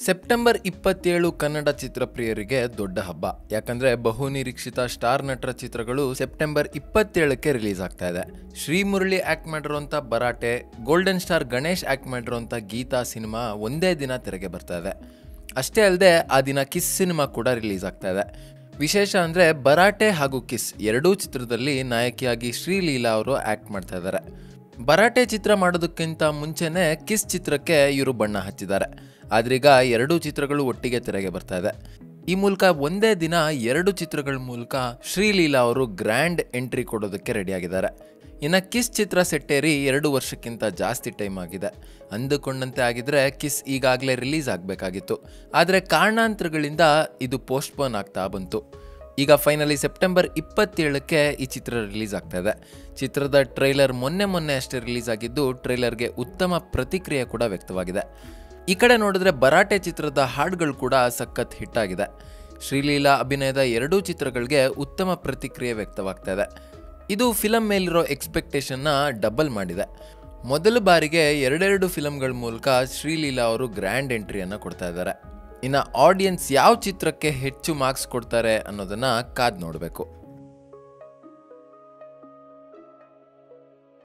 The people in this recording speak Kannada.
ಸೆಪ್ಟೆಂಬರ್ ಇಪ್ಪತ್ತೇಳು ಕನ್ನಡ ಚಿತ್ರಪ್ರಿಯರಿಗೆ ದೊಡ್ಡ ಹಬ್ಬ ಯಾಕಂದ್ರೆ ಬಹು ನಿರೀಕ್ಷಿತ ಸ್ಟಾರ್ ನಟರ ಚಿತ್ರಗಳು ಸೆಪ್ಟೆಂಬರ್ ಇಪ್ಪತ್ತೇಳಕ್ಕೆ ರಿಲೀಸ್ ಆಗ್ತಾ ಇದೆ ಶ್ರೀಮುರಳಿ ಆಕ್ಟ್ ಮಾಡಿರುವಂತ Bharaate golden star Ganesh act ಮಾಡಿರುವಂತ ಗೀತಾ ಸಿನಿಮಾ ಒಂದೇ ದಿನ ತೆರೆಗೆ ಬರ್ತಾ ಇದೆ ಅಷ್ಟೇ ಅಲ್ಲದೆ ಆ ದಿನ ಕಿಸ್ ಸಿನಿಮಾ ಕೂಡ ರಿಲೀಸ್ ಆಗ್ತಾ ಇದೆ ವಿಶೇಷ ಅಂದ್ರೆ ಬರಾಟೆ ಹಾಗೂ ಕಿಸ್ ಎರಡೂ ಚಿತ್ರದಲ್ಲಿ ನಾಯಕಿಯಾಗಿ ಶ್ರೀಲೀಲಾ ಅವರು ಆಕ್ಟ್ ಮಾಡ್ತಾ ಇದ್ದಾರೆ ಬರಾಟೆ ಚಿತ್ರ ಮಾಡೋದಕ್ಕಿಂತ ಮುಂಚೆನೆ ಕಿಸ್ ಚಿತ್ರಕ್ಕೆ ಇವರು ಬಣ್ಣ ಹಚ್ಚಿದ್ದಾರೆ ಆದ್ರೀಗ ಎರಡೂ ಚಿತ್ರಗಳು ಒಟ್ಟಿಗೆ ತೆರೆಗೆ ಬರ್ತಾ ಇದೆ ಈ ಮೂಲಕ ಒಂದೇ ದಿನ ಎರಡು ಚಿತ್ರಗಳ ಮೂಲಕ ಶ್ರೀಲೀಲಾ ಅವರು ಗ್ರ್ಯಾಂಡ್ ಎಂಟ್ರಿ ಕೊಡೋದಕ್ಕೆ ರೆಡಿಯಾಗಿದ್ದಾರೆ ಇನ್ನು ಕಿಸ್ ಚಿತ್ರ ಸೆಟ್ಟೇರಿ ಎರಡು ವರ್ಷಕ್ಕಿಂತ ಜಾಸ್ತಿ ಟೈಮ್ ಆಗಿದೆ ಅಂದುಕೊಂಡಂತೆ ಆಗಿದ್ರೆ ಕಿಸ್ ಈಗಾಗಲೇ ರಿಲೀಸ್ ಆಗಬೇಕಾಗಿತ್ತು ಆದರೆ ಕಾರಣಾಂತರಗಳಿಂದ ಇದು ಪೋಸ್ಟ್ಪೋನ್ ಆಗ್ತಾ ಬಂತು ಈಗ ಫೈನಲಿ ಸೆಪ್ಟೆಂಬರ್ ಇಪ್ಪತ್ತೇಳಕ್ಕೆ ಈ ಚಿತ್ರ ರಿಲೀಸ್ ಆಗ್ತಾ ಇದೆ ಚಿತ್ರದ ಟ್ರೈಲರ್ ಮೊನ್ನೆ ಮೊನ್ನೆ ಅಷ್ಟೇ ರಿಲೀಸ್ ಆಗಿದ್ದು ಟ್ರೈಲರ್ಗೆ ಉತ್ತಮ ಪ್ರತಿಕ್ರಿಯೆ ಕೂಡ ವ್ಯಕ್ತವಾಗಿದೆ ಈ ಕಡೆ ನೋಡಿದ್ರೆ ಬರಾಟೆ ಚಿತ್ರದ ಹಾಡುಗಳು ಕೂಡ ಸಖತ್ ಹಿಟ್ ಆಗಿದೆ ಶ್ರೀಲೀಲಾ ಅಭಿನಯದ ಎರಡೂ ಚಿತ್ರಗಳಿಗೆ ಉತ್ತಮ ಪ್ರತಿಕ್ರಿಯೆ ವ್ಯಕ್ತವಾಗ್ತಾ ಇದೆ ಇದು ಫಿಲಮ್ ಮೇಲಿರೋ ಎಕ್ಸ್ಪೆಕ್ಟೇಷನ್ನ ಡಬಲ್ ಮಾಡಿದೆ ಮೊದಲ ಬಾರಿಗೆ ಎರಡೆರಡು ಫಿಲಮ್ಗಳ ಮೂಲಕ ಶ್ರೀಲೀಲಾ ಅವರು ಗ್ರ್ಯಾಂಡ್ ಎಂಟ್ರಿಯನ್ನು ಕೊಡ್ತಾ ಇದ್ದಾರೆ ಇನ್ನು ಆಡಿಯನ್ಸ್ ಯಾವ ಚಿತ್ರಕ್ಕೆ ಹೆಚ್ಚು ಮಾರ್ಕ್ಸ್ ಕೊಡ್ತಾರೆ ಅನ್ನೋದನ್ನ ಕಾದ್ ನೋಡಬೇಕು